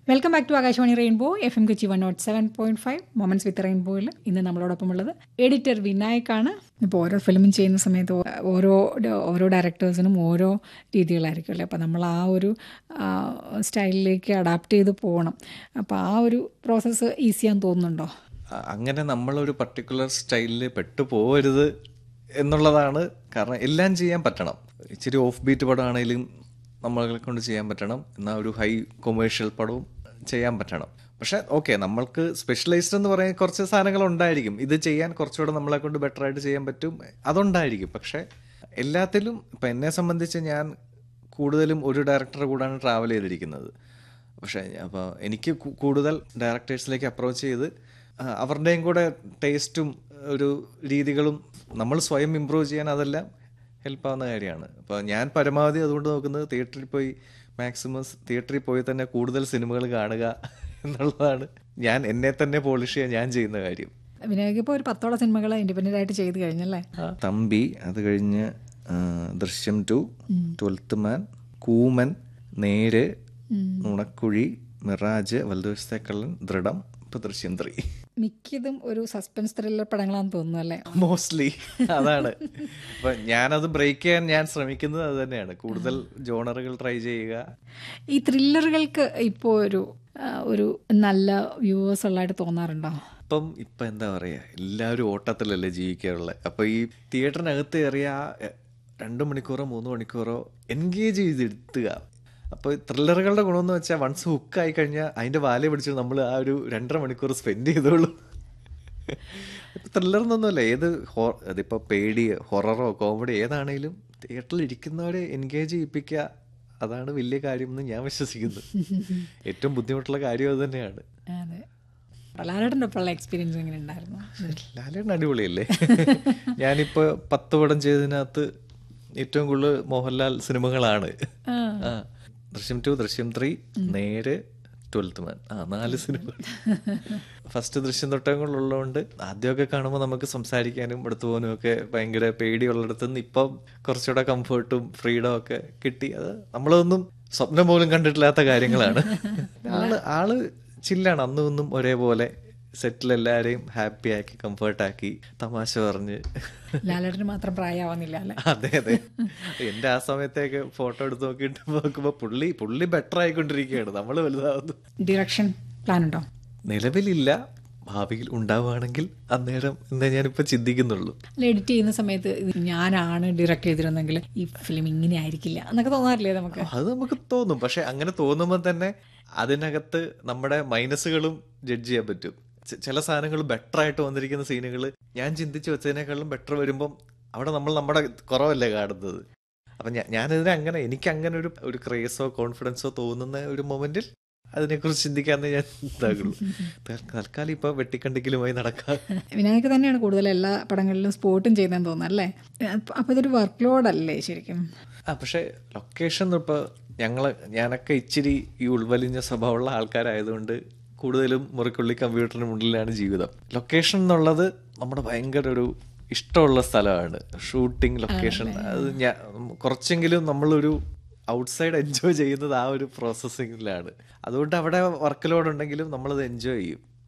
welcome back to Akashvani rainbow F M Kochi one nought seven point five moments with റെയിൻബോയിൽ ഇന്ന് നമ്മളോടൊപ്പം ഉള്ളത് editor വിനായക്കാണ് ഇപ്പോൾ ഓരോ ഫിലിമും ചെയ്യുന്ന സമയത്ത് ഓരോ ഓരോ ഡയറക്ടേഴ്സിനും ഓരോ രീതികളായിരിക്കും അല്ലേ അപ്പോൾ നമ്മൾ ആ ഒരു സ്റ്റൈലിലേക്ക് അഡാപ്റ്റ് ചെയ്ത് പോകണം അപ്പോൾ ആ ഒരു പ്രോസസ്സ് ഈസിയാന്ന് തോന്നുന്നുണ്ടോ അ- അങ്ങനെ നമ്മളൊരു പർട്ടിക്കുലർ സ്റ്റൈലിൽ പെട്ടു പോകരുത് എന്നുള്ളതാണ് കാരണം എല്ലാം ചെയ്യാൻ പറ്റണം ഇച്ചിരി ഓഫ് ബീറ്റ് പടമാണെങ്കിലും നമ്മളെ കൊണ്ട് ചെയ്യാൻ പറ്റണം എന്നാൽ ഒരു ഹൈ കൊമേഴ്ഷ്യൽ പടവും ചെയ്യാൻ പറ്റണം പക്ഷെ ഓക്കെ നമ്മൾക്ക് സ്പെഷ്യലൈസ്ഡ് എന്ന് പറയാൻ കുറച്ച് സാധനങ്ങൾ ഉണ്ടായിരിക്കും ഇത് ചെയ്യാൻ കുറച്ചുകൂടെ നമ്മളെ കൊണ്ട് ബെറ്റർ ആയിട്ട് ചെയ്യാൻ പറ്റും അതുണ്ടായിരിക്കും പക്ഷെ എല്ലാത്തിലും ഇപ്പം എന്നെ സംബന്ധിച്ച് ഞാൻ കൂടുതലും ഒരു ഡയറക്ടറെ കൂടാണ് ട്രാവൽ ചെയ്തിരിക്കുന്നത് പക്ഷേ അപ്പോൾ എനിക്ക് കു- കൂടുതൽ ഡയറക്ടേഴ്സിലേക്ക് അപ്രോച്ച് ചെയ്ത് ആ, അവരുടെയും കൂടെ ടേസ്റ്റും ഒരു രീതികളും നമ്മൾ സ്വയം ഇമ്പ്രൂവ് ചെയ്യാൻ അതെല്ലാം ഹെൽപ്പാവുന്ന കാര്യമാണ് അപ്പോൾ ഞാൻ പരമാവധി അതുകൊണ്ട് നോക്കുന്നത് തിയേറ്ററിൽ പോയി മാക്സിമം തിയേറ്ററിൽ പോയി തന്നെ കൂടുതൽ സിനിമകൾ കാണുക എന്നുള്ളതാണ് ഞാൻ എന്നെ തന്നെ പോളിഷ് ചെയ്യാൻ ഞാൻ ചെയ്യുന്ന കാര്യം വിനായക് ഇപ്പോൾ ഒരു പത്തോളം സിനിമകൾ ഇൻഡിപെൻഡൻ്റ് ആയിട്ട് ചെയ്ത് കഴിഞ്ഞല്ലേ തമ്പി അത് കഴിഞ്ഞ് ആ, ദൃശ്യം ടു ട്വൽത്ത് മാൻ കൂമൻ നേര് നുണക്കുഴി മിറാജ് വലതുവശത്തെ കള്ളൻ ദൃഢം ഇപ്പൊ ദൃശ്യം ത്രീ മിക്കതും ഒരു സസ്പെൻസ് ത്രില്ലർ പടങ്ങളാണെന്ന് തോന്നുന്നു അല്ലേ മോസ്റ്റ്ലി അതാണ് അപ്പൊ ഞാനത് ബ്രേക്ക് ചെയ്യാൻ ഞാൻ ശ്രമിക്കുന്നത് അത് തന്നെയാണ് കൂടുതൽ ജോണറുകൾ ട്രൈ ചെയ്യുക ഈ ത്രില്ലറുകൾക്ക് ഇപ്പോൾ ഒരു ആ, ഒരു നല്ല വ്യൂവേഴ്സ് ഉള്ളതായിട്ട് തോന്നാറുണ്ടോ ഇപ്പം ഇപ്പം എന്താ പറയുക എല്ലാവരും ഓട്ടത്തിലല്ലേ ജീവിക്കാറുള്ളത് അപ്പോൾ ഈ തിയേറ്ററിനകത്ത് കയറിയ ആ, എ, രണ്ട് മണിക്കൂറോ മൂന്ന് മണിക്കൂറോ എൻഗേജ് ചെയ്തെടുത്തുക അപ്പോൾ ത്രില്ലറുകളുടെ ഗുണമെന്ന് വെച്ചാൽ വൺസ് ഹുക്കായി കഴിഞ്ഞാൽ അതിൻ്റെ വാല പിടിച്ച് നമ്മൾ ആ ഒരു രണ്ടര മണിക്കൂർ സ്പെൻഡ് ചെയ്തോളൂ ത്രില്ലർ എന്നൊന്നുമല്ല ഏത് ഹോ അതിപ്പോൾ പേടി ഹൊററോ കോമഡി ഏതാണേലും തിയേറ്ററിൽ ഇരിക്കുന്നവരെ എൻഗേജ് ചെയ്യിപ്പിക്കുക അതാണ് വലിയ കാര്യം എന്ന് ഞാൻ വിശ്വസിക്കുന്നു ഏറ്റവും ബുദ്ധിമുട്ടുള്ള കാര്യം അത് തന്നെയാണ് അതെ ലാലേട്ടൻ്റെ ഒപ്പമുള്ള എക്സ്പീരിയൻസ് എങ്ങനെ ഉണ്ടായിരുന്നു ലാലേട്ടൻ അടിപൊളിയല്ലേ ഞാനിപ്പോ പത്ത് പടം ചെയ്തതിനകത്ത് ഏറ്റവും കൂടുതൽ മോഹൻലാൽ സിനിമകളാണ് ആ ദൃശ്യം ടു ദൃശ്യം ത്രീ നേര് ട്വൽത്ത് മാൻ ആ നാല് സിനിമകൾ ഫസ്റ്റ് ദൃശ്യം തൊട്ടങ്ങളുള്ളതുകൊണ്ട് ആദ്യമൊക്കെ കാണുമ്പോൾ നമുക്ക് സംസാരിക്കാനും എടുത്തു പോകാനും ഒക്കെ ഭയങ്കര പേടിയുള്ളിടത്ത് നിന്ന് ഇപ്പം കുറച്ചുകൂടെ കംഫർട്ടും ഫ്രീഡം ഒക്കെ കിട്ടി അത് നമ്മളൊന്നും സ്വപ്നം പോലും കണ്ടിട്ടില്ലാത്ത കാര്യങ്ങളാണ് ആള് ആള് ചില്ലാണ് അന്നും ഇന്നും ഒരേപോലെ സെറ്റിൽ എല്ലാരെയും ഹാപ്പി ആക്കി കംഫർട്ടാക്കി തമാശ പറഞ്ഞ് ലാലേട്ടന് മാത്രം പ്രായമാവുന്നില്ല അല്ലേ അതെ അതെ എന്റെ ആ സമയത്തേക്ക് ഫോട്ടോ എടുത്ത് നോക്കിയിട്ട് നോക്കുമ്പോ പുള്ളി പുള്ളി ബെറ്റർ ആയിക്കൊണ്ടിരിക്കുകയാണ് നമ്മൾ വലുതാവുന്നു ഡിറക്ഷൻ പ്ലാൻ ഉണ്ടോ നിലവിലില്ല ഭാവിയിൽ ഉണ്ടാവുകയാണെങ്കിൽ അന്നേരം എന്നേ ഞാനിപ്പോ ചിന്തിക്കുന്നുള്ളൂ അല്ല എഡിറ്റ് ചെയ്യുന്ന സമയത്ത് ഇത് ഞാനാണ് ഡയറക്റ്റ് ചെയ്തിരുന്നെങ്കിൽ ഈ ഫിലിം ഇങ്ങനെ ആയിരിക്കില്ല എന്നൊക്കെ തോന്നാറില്ലേ നമുക്ക് അത് നമുക്ക് തോന്നും പക്ഷെ അങ്ങനെ തോന്നുമ്പോൾ തന്നെ അതിനകത്ത് നമ്മുടെ മൈനസുകളും ജഡ്ജ് ചെയ്യാൻ പറ്റും ചെ- ചില സാധനങ്ങൾ ബെറ്റർ ആയിട്ട് വന്നിരിക്കുന്ന സീനുകൾ ഞാൻ ചിന്തിച്ച് വെച്ചതിനേക്കാളും ബെറ്റർ വരുമ്പം അവിടെ നമ്മൾ നമ്മുടെ കുറവല്ലേ കാണുന്നത് അപ്പം ഞാൻ ഞാനിതിനെ അങ്ങനെ എനിക്ക് അങ്ങനെ ഒരു ഒരു ക്രേസോ കോൺഫിഡൻസോ തോന്നുന്ന ഒരു മൊമെന്റിൽ അതിനെക്കുറിച്ച് ചിന്തിക്കാന്നേ ഞാൻ ഇതാകുള്ളൂ തൽ- തൽക്കാലം ഇപ്പൊ വെട്ടിക്കണ്ടിക്കലുമായി നടക്കാം വിനായക് തന്നെയാണ് കൂടുതൽ എല്ലാ പടങ്ങളിലും സ്പോട്ടും ചെയ്യുന്നതെന്ന് തോന്നുന്നു അല്ലേ അപ്പ- അപ്പൊ ഇതൊരു വർക്ക് ലോഡ് അല്ലേ ശരിക്കും ആ പക്ഷെ ലൊക്കേഷൻ ഇപ്പോൾ ഞങ്ങള് ഞാനൊക്കെ ഇച്ചിരി ഈ ഉൾവലിഞ്ഞ സ്വഭാവമുള്ള ആൾക്കാരായതുകൊണ്ട് കൂടുതലും മുറിക്കുള്ളി കമ്പ്യൂട്ടറിന് മുന്നിലാണ് ജീവിതം ലൊക്കേഷൻ എന്നുള്ളത് നമ്മുടെ ഭയങ്കര ഒരു ഇഷ്ടമുള്ള സ്ഥലമാണ് ഷൂട്ടിംഗ് ലൊക്കേഷൻ അത് ഞാൻ കുറച്ചെങ്കിലും നമ്മളൊരു ഔട്ട്സൈഡ് എൻജോയ് ചെയ്യുന്നത് ആ ഒരു പ്രോസസ്സിങ്ങിലാണ് അതുകൊണ്ട് അവിടെ വർക്ക് ലോഡ് ഉണ്ടെങ്കിലും നമ്മളത് എൻജോയ് ചെയ്യും